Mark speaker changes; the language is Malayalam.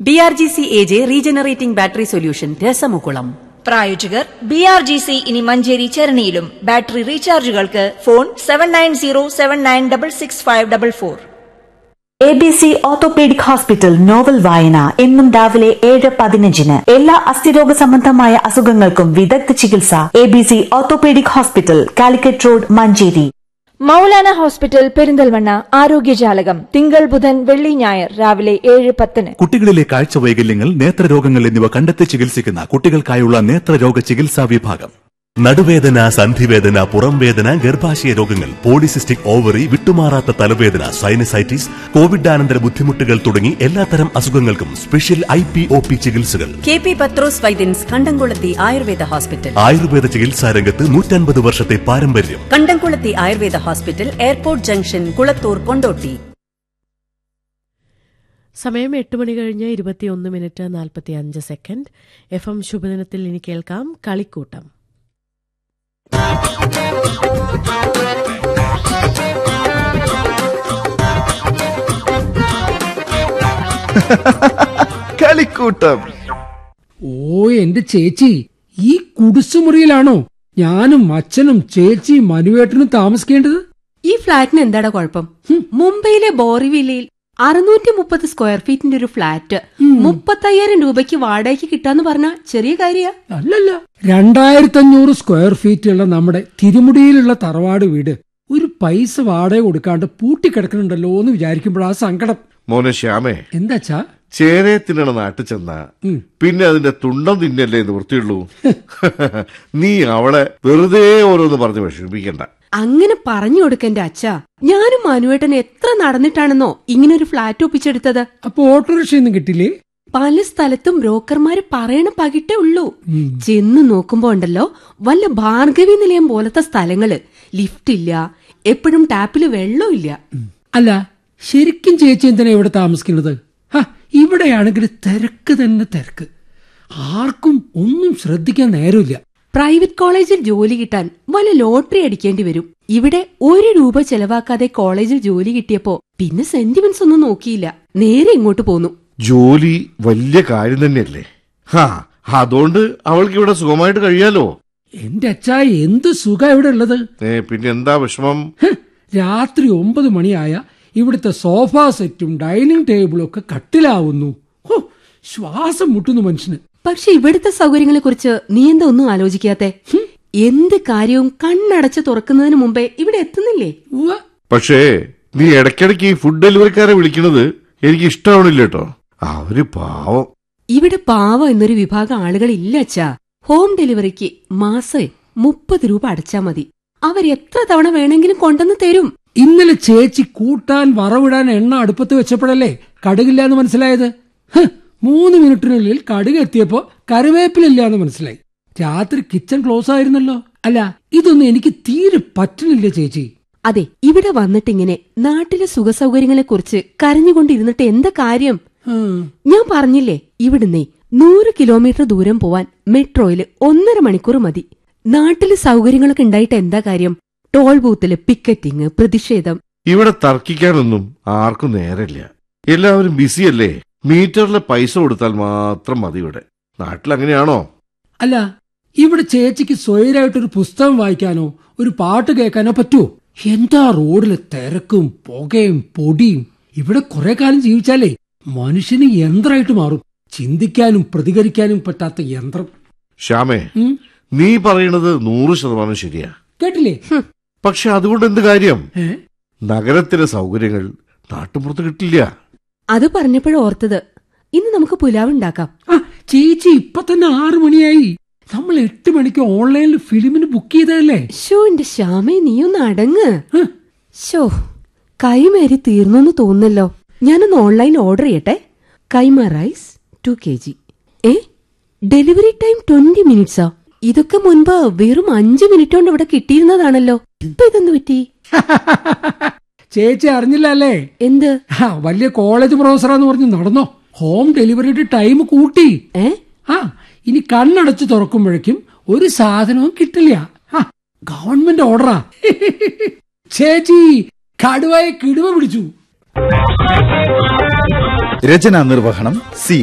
Speaker 1: B R G C A J regenerating battery solution രസമുകുളം
Speaker 2: പ്രായോജകർ ബി ആർ ജി സി ഇനി മഞ്ചേരി ചരണിയിലും ബാറ്ററി റീചാർജുകൾക്ക് phone seven nine zero seven nine double six five double four
Speaker 3: A B C orthopaedic hospital novel വായന എന്നും രാവിലെ ഏഴ് പതിനഞ്ചിന് എല്ലാ അസ്ഥിരോഗ സംബന്ധമായ അസുഖങ്ങൾക്കും വിദഗ്ധ ചികിത്സ A B C orthopaedic hospital Calicut road Manjeri
Speaker 2: Maulana hospital Perinthalmanna ആരോഗ്യജാലകം തിങ്കൾ ബുധൻ വെള്ളി ഞായർ രാവിലെ ഏഴ് പത്തിന്
Speaker 4: കുട്ടികളിലെ കാഴ്ച വൈകല്യങ്ങൾ നേത്രരോഗങ്ങൾ എന്നിവ കണ്ടെത്തി ചികിത്സിക്കുന്ന കുട്ടികൾക്കായുള്ള നേത്രരോഗ ചികിത്സാ വിഭാഗം
Speaker 5: നടുവേദന സന്ധിവേദന പുറംവേദന ഗർഭാശയ രോഗങ്ങൾ പോളിസിസ്റ്റിക് ഓവറി വിട്ടുമാറാത്ത തലവേദന സൈനസൈറ്റിസ് കോവിഡാനന്തര ബുദ്ധിമുട്ടുകൾ തുടങ്ങി എല്ലാത്തരം അസുഖങ്ങൾക്കും special I P O P ചികിത്സകൾ
Speaker 1: K P Pathros Vaidyans Kandamkulathy Ayurveda hospital
Speaker 5: Ayurveda ചികിത്സാ രംഗത്ത് നൂറ്റൻപത് വർഷത്തെ പാരമ്പര്യം
Speaker 1: Kandamkulathy Ayurveda hospital airport junction Kulathur Kondotty
Speaker 6: സമയം എട്ട് മണി കഴിഞ്ഞ് ഇരുപത്തിയൊന്ന് മിനിറ്റ് നാൽപ്പത്തി അഞ്ച് സെക്കൻഡ് എഫ് എം ശുഭദിനത്തിൽ ഇനി കേൾക്കാം കളിക്കൂട്ടം
Speaker 7: കളിക്കൂട്ടം
Speaker 8: ഓ എന്റെ ചേച്ചി ഈ കുടിസുമുറിയിലാണോ ഞാനും അച്ഛനും ചേച്ചിയും മനുവേട്ടനും താമസിക്കേണ്ടത്
Speaker 9: ഈ ഫ്ലാറ്റിന് എന്താടാ കുഴപ്പം മുംബൈയിലെ ബോറിവില്ലയിൽ അറുന്നൂറ്റി മുപ്പത് സ്ക്വയർ ഫീറ്റിന്റെ ഒരു ഫ്ലാറ്റ് മുപ്പത്തയ്യായിരം രൂപയ്ക്ക് വാടകയ്ക്ക് കിട്ടാന്ന് പറഞ്ഞ ചെറിയ കാര്യ
Speaker 8: അല്ലല്ല രണ്ടായിരത്തി അഞ്ഞൂറ് സ്ക്വയർ ഫീറ്റുള്ള നമ്മുടെ തിരുമുടിയിലുള്ള തറവാട് വീട് ഒരു പൈസ വാടക കൊടുക്കാണ്ട് പൂട്ടിക്കിടക്കുന്നുണ്ടല്ലോ എന്ന് വിചാരിക്കുമ്പോഴാ സങ്കടം
Speaker 7: മോനെ ശ്യാമേ
Speaker 8: എന്താച്ചാ
Speaker 7: ചേരയെ തിന്നണ നാട്ടിൽ ചെന്ന പിന്നെ അതിന്റെ തുണ്ടം തിന്നല്ലേ നിവൃത്തിയുള്ളൂ നീ അവളെ വെറുതെ ഓരോന്ന് പറഞ്ഞ് വിഷമിപ്പിക്കണ്ട
Speaker 9: അങ്ങനെ പറഞ്ഞു കൊടുക്കന്റെ അച്ഛാ ഞാനും മനുവേട്ടൻ എത്ര നടന്നിട്ടാണെന്നോ ഇങ്ങനെ ഒരു ഫ്ലാറ്റ് ഒപ്പിച്ചെടുത്തത്
Speaker 8: അപ്പൊ ഓട്ടോറിക്ഷയൊന്നും കിട്ടില്ലേ
Speaker 9: പല സ്ഥലത്തും ബ്രോക്കർമാര് പറയണ പകിട്ടേ ഉള്ളൂ ചെന്ന് നോക്കുമ്പോ ഉണ്ടല്ലോ വല്ല ഭാർഗവി നിലയം പോലത്തെ സ്ഥലങ്ങള് ലിഫ്റ്റ് ഇല്ല എപ്പോഴും ടാപ്പില് വെള്ളമില്ല
Speaker 8: അല്ല ശരിക്കും ചേച്ചി എന്തിനാ ഇവിടെ താമസിക്കുന്നത് ഹ, ഇവിടെയാണെങ്കിൽ തിരക്ക് തന്നെ തിരക്ക് ആർക്കും ഒന്നും ശ്രദ്ധിക്കാൻ നേരമില്ല
Speaker 9: പ്രൈവറ്റ് കോളേജിൽ ജോലി കിട്ടാൻ വല്ല ലോട്ടറി അടിക്കേണ്ടി വരും ഇവിടെ ഒരു രൂപ ചെലവാക്കാതെ കോളേജിൽ ജോലി കിട്ടിയപ്പോ പിന്നെ സെന്റിമെന്റ്സ് ഒന്നും നോക്കിയില്ല നേരെ ഇങ്ങോട്ട് പോന്നു
Speaker 7: ജോലി വലിയ കാര്യം തന്നെയല്ലേ ഹാ അതുകൊണ്ട് അവൾക്ക് ഇവിടെ സുഖമായിട്ട് കഴിയാലോ
Speaker 8: എന്റെ അച്ഛാ എന്ത് സുഖ ഇവിടെ ഉള്ളത്
Speaker 7: ഏ പിന്നെ എന്താ വിഷമം
Speaker 8: ഹ്, രാത്രി ഒമ്പത് മണിയായ ഇവിടുത്തെ സോഫ സെറ്റും ഡൈനിങ് ടേബിളും ഒക്കെ കട്ടിലാവുന്നു ഹോ, ശ്വാസം മുട്ടുന്നു മനുഷ്യന്
Speaker 9: പക്ഷെ ഇവിടുത്തെ സൗകര്യങ്ങളെ കുറിച്ച് നീ എന്താ ഒന്നും ആലോചിക്കാത്തെ എന്ത് കാര്യവും കണ്ണടച്ച് തുറക്കുന്നതിന് മുമ്പേ ഇവിടെ എത്തുന്നില്ലേ
Speaker 8: ഉവ്വ,
Speaker 7: പക്ഷേ നീ ഇടയ്ക്കിടയ്ക്ക് ഈ ഫുഡ് ഡെലിവറിക്കാരെ വിളിക്കണത് എനിക്ക് ഇഷ്ടമാവണില്ല കേട്ടോ അവര് പാവം
Speaker 9: ഇവിടെ പാവ എന്നൊരു വിഭാഗം ആളുകൾ ഇല്ല അച്ഛാ ഹോം ഡെലിവറിക്ക് മാസം മുപ്പത് രൂപ അടച്ചാ മതി അവർ എത്ര തവണ വേണമെങ്കിലും കൊണ്ടുവന്ന് തരും
Speaker 8: ഇന്നലെ ചേച്ചി കൂട്ടാൻ വറവിടാൻ എണ്ണ അടുപ്പത്ത് വെച്ചപ്പോഴല്ലേ കടുകില്ല എന്ന് മനസ്സിലായത് ഹ്, മൂന്ന് മിനിറ്റിനുള്ളിൽ കടുക് എത്തിയപ്പോ കറിവേപ്പിലില്ല എന്ന് മനസ്സിലായി രാത്രി കിച്ചൺ ക്ലോസ് ആയിരുന്നല്ലോ അല്ല ഇതൊന്നും എനിക്ക് തീരെ പറ്റുന്നില്ല ചേച്ചി
Speaker 9: അതെ ഇവിടെ വന്നിട്ടിങ്ങനെ നാട്ടിലെ സുഖസൗകര്യങ്ങളെ കുറിച്ച് കരഞ്ഞുകൊണ്ടിരുന്നിട്ട് എന്താ കാര്യം
Speaker 8: ഹും.
Speaker 9: ഞാൻ പറഞ്ഞില്ലേ ഇവിടുന്നേ നൂറ് കിലോമീറ്റർ ദൂരം പോവാൻ മെട്രോയില് ഒന്നര മണിക്കൂർ മതി നാട്ടില് സൗകര്യങ്ങളൊക്കെ ഉണ്ടായിട്ട് എന്താ കാര്യം ടോൾ ബൂത്തില് പിക്കറ്റിംഗ് പ്രതിഷേധം
Speaker 7: ഇവിടെ തർക്കിക്കാനൊന്നും ആർക്കും നേരമില്ല എല്ലാവരും ബിസിയല്ലേ മീറ്ററിലെ പൈസ കൊടുത്താൽ മാത്രം മതി ഇവിടെ നാട്ടിൽ അങ്ങനെയാണോ
Speaker 8: അല്ല ഇവിടെ ചേച്ചിക്ക് സ്വയരായിട്ടൊരു പുസ്തകം വായിക്കാനോ ഒരു പാട്ട് കേൾക്കാനോ പറ്റുമോ എന്താ റോഡിലെ തിരക്കും പുകയും പൊടിയും ഇവിടെ കുറെ കാലം ജീവിച്ചാലേ മനുഷ്യന് യന്ത്രമായിട്ട് മാറും ചിന്തിക്കാനും പ്രതികരിക്കാനും പറ്റാത്ത യന്ത്രം
Speaker 7: ശ്യാമേ
Speaker 8: ഉം,
Speaker 7: നീ പറയണത് നൂറ് ശതമാനം ശരിയാ
Speaker 8: കേട്ടില്ലേ
Speaker 7: പക്ഷെ അതുകൊണ്ട് എന്ത് കാര്യം
Speaker 8: ഏ?
Speaker 7: നഗരത്തിലെ സൗകര്യങ്ങൾ നാട്ടുപുറത്ത് കിട്ടില്ല
Speaker 9: അത് പറഞ്ഞപ്പോഴോർത്തത് ഇന്ന് നമുക്ക് പുലാവ് ഉണ്ടാക്കാം
Speaker 8: ആ ചേച്ചി ഇപ്പൊ തന്നെ ആറു മണിയായി നമ്മൾ എട്ട് മണിക്ക് ഓൺലൈനിൽ ഫിലിമിന് ബുക്ക് ചെയ്തതല്ലേ
Speaker 9: ഷോ എന്റെ ശ്യാമേ നീയൊന്ന് അടങ്ങ്
Speaker 8: ഹ്,
Speaker 9: ഷോ കൈമേരി തീർന്നെന്ന് തോന്നുന്നല്ലോ ഞാനൊന്ന് ഓൺലൈൻ ഓർഡർ ചെയ്യട്ടെ kaima rice two K G a delivery time twenty മിനിറ്റ്സാ ഇതൊക്കെ മുൻപ് വെറും അഞ്ചു മിനിറ്റ് കൊണ്ട് ഇവിടെ കിട്ടിയിരുന്നതാണല്ലോ ഇപ്പൊ ഇതെന്ത് പറ്റി
Speaker 8: ചേച്ചി അറിഞ്ഞില്ല അല്ലേ
Speaker 9: എന്ത്
Speaker 8: ആ, വലിയ കോളേജ് പ്രൊഫസറാന്ന് പറഞ്ഞ് നടന്നോ ഹോം ഡെലിവറിയുടെ ടൈം കൂട്ടി
Speaker 9: ഏ
Speaker 8: ആ ഇനി കണ്ണടച്ച് തുറക്കുമ്പോഴേക്കും ഒരു സാധനവും കിട്ടില്ല ആ, ഗവൺമെന്റ് ഓർഡറാ ചേച്ചി കടുവായെ കിടുവ പിടിച്ചു
Speaker 10: രചനാ നിർവഹണം സി